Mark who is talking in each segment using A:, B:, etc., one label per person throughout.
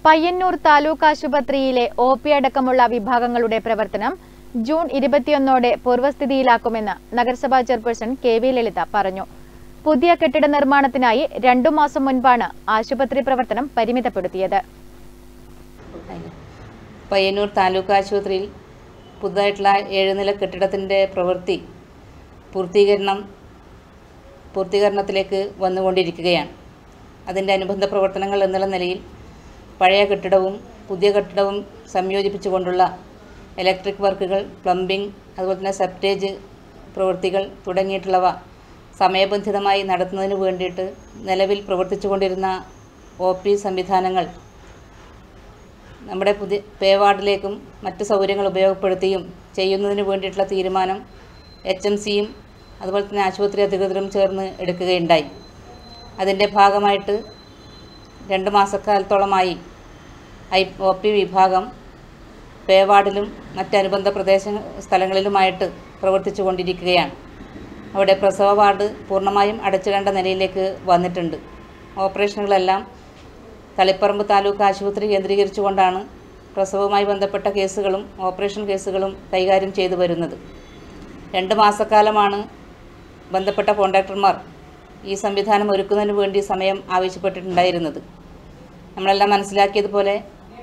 A: പയ്യന്നൂർ താലൂക്ക് ആശുപത്രിയിലെ O P അടക്കമുള്ള വിഭാഗങ്ങളുടെ പ്രവർത്തനം ജൂൺ ഇരുപത്തിയൊന്നോടെ പൂർവ്വസ്ഥിതിയിലാക്കുമെന്ന് നഗരസഭാ ചെയർപേഴ്സൺ കെ വി ലളിത പറഞ്ഞു പുതിയ കെട്ടിട നിർമ്മാണത്തിനായി രണ്ടു മാസം മുൻപാണ് ആശുപത്രി പ്രവർത്തനം പരിമിതപ്പെടുത്തിയത്
B: പയ്യന്നൂർ താലൂക്ക് ആശുപത്രിയിൽ പുതുതായിട്ടുള്ള ഏഴുനില കെട്ടിടത്തിൻ്റെ പ്രവൃത്തി പൂർത്തീകരണം പൂർത്തീകരണത്തിലേക്ക് വന്നുകൊണ്ടിരിക്കുകയാണ് അതിൻ്റെ അനുബന്ധ പ്രവർത്തനങ്ങൾ എന്നുള്ള നിലയിൽ പഴയ കെട്ടിടവും പുതിയ കെട്ടിടവും സംയോജിപ്പിച്ചുകൊണ്ടുള്ള ഇലക്ട്രിക് വർക്കുകൾ പ്ലംബിംഗ് അതുപോലെ തന്നെ സെപ്റ്റേജ് പ്രവൃത്തികൾ തുടങ്ങിയിട്ടുള്ളവ സമയബന്ധിതമായി നടത്തുന്നതിന് വേണ്ടിയിട്ട് നിലവിൽ പ്രവർത്തിച്ചുകൊണ്ടിരുന്ന ഒ പി സംവിധാനങ്ങൾ നമ്മുടെ പുതിയ പേ വാർഡിലേക്കും മറ്റ് സൗകര്യങ്ങൾ ഉപയോഗപ്പെടുത്തിയും ചെയ്യുന്നതിന് വേണ്ടിയിട്ടുള്ള തീരുമാനം എച്ച് എം സിയും അതുപോലെ തന്നെ ആശുപത്രി അധികൃതരും ചേർന്ന് എടുക്കുകയുണ്ടായി അതിൻ്റെ ഭാഗമായിട്ട് രണ്ട് മാസക്കാലത്തോളമായി ഐ ഒ പി വിഭാഗം പേ വാർഡിലും മറ്റനുബന്ധ പ്രദേശ സ്ഥലങ്ങളിലുമായിട്ട് പ്രവർത്തിച്ചു കൊണ്ടിരിക്കുകയാണ് അവിടെ പ്രസവ വാർഡ് പൂർണ്ണമായും അടച്ചിടേണ്ട നിലയിലേക്ക് വന്നിട്ടുണ്ട് ഓപ്പറേഷനുകളെല്ലാം തളിപ്പറമ്പ് താലൂക്ക് ആശുപത്രി കേന്ദ്രീകരിച്ചുകൊണ്ടാണ് പ്രസവവുമായി ബന്ധപ്പെട്ട കേസുകളും ഓപ്പറേഷൻ കേസുകളും കൈകാര്യം ചെയ്തു വരുന്നത് രണ്ട് മാസക്കാലമാണ് ബന്ധപ്പെട്ട കോൺട്രാക്ടർമാർ ഈ സംവിധാനം ഒരുക്കുന്നതിന് വേണ്ടി സമയം ആവശ്യപ്പെട്ടിട്ടുണ്ടായിരുന്നത് നമ്മളെല്ലാം മനസ്സിലാക്കിയതുപോലെ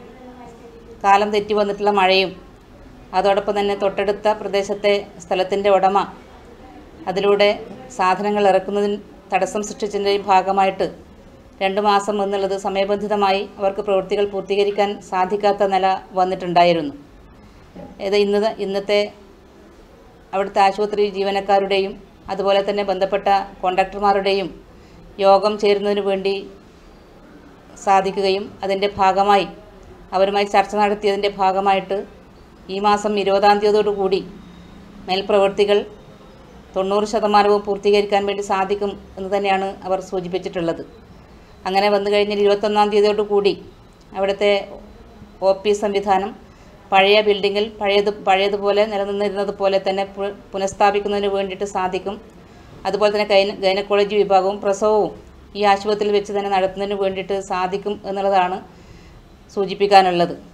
B: കാലം തെറ്റി വന്നിട്ടുള്ള മഴയും അതോടൊപ്പം തന്നെ തൊട്ടടുത്ത പ്രദേശത്തെ സ്ഥലത്തിൻ്റെ ഉടമ അതിലൂടെ സാധനങ്ങൾ ഇറക്കുന്നതിന് തടസ്സം സൃഷ്ടിച്ചതിൻ്റെയും ഭാഗമായിട്ട് രണ്ട് മാസം എന്നുള്ളത് സമയബന്ധിതമായി അവർക്ക് പ്രവൃത്തികൾ പൂർത്തീകരിക്കാൻ സാധിക്കാത്ത നില വന്നിട്ടുണ്ടായിരുന്നു ഇത് ഇന്ന് ഇന്നത്തെ അവിടുത്തെ ആശുപത്രി ജീവനക്കാരുടെയും അതുപോലെ തന്നെ ബന്ധപ്പെട്ട കോൺട്രാക്ടർമാരുടെയും യോഗം ചേരുന്നതിന് വേണ്ടി സാധിക്കുകയും അതിൻ്റെ ഭാഗമായി അവരുമായി ചർച്ച നടത്തിയതിൻ്റെ ഭാഗമായിട്ട് ഈ മാസം ഇരുപതാം തീയതിയോടുകൂടി മേൽപ്രവൃത്തികൾ തൊണ്ണൂറ് ശതമാനവും പൂർത്തീകരിക്കാൻ വേണ്ടി സാധിക്കും എന്ന് തന്നെയാണ് അവർ സൂചിപ്പിച്ചിട്ടുള്ളത് അങ്ങനെ വന്നു കഴിഞ്ഞാൽ ഇരുപത്തൊന്നാം തീയതിയോട് കൂടി അവിടുത്തെ ഒ പി സംവിധാനം പഴയ ബിൽഡിങ്ങിൽ പഴയത് പഴയതുപോലെ നിലനിന്നിരുന്നത് പോലെ തന്നെ പു- പുനഃസ്ഥാപിക്കുന്നതിന് വേണ്ടിയിട്ട് സാധിക്കും അതുപോലെ തന്നെ ഗൈന ഗൈനക്കോളജി വിഭാഗവും പ്രസവവും ഈ ആശുപത്രിയിൽ വെച്ച് തന്നെ നടത്തുന്നതിന് വേണ്ടിയിട്ട് സാധിക്കും എന്നുള്ളതാണ് സൂചിപ്പിക്കാനുള്ളത്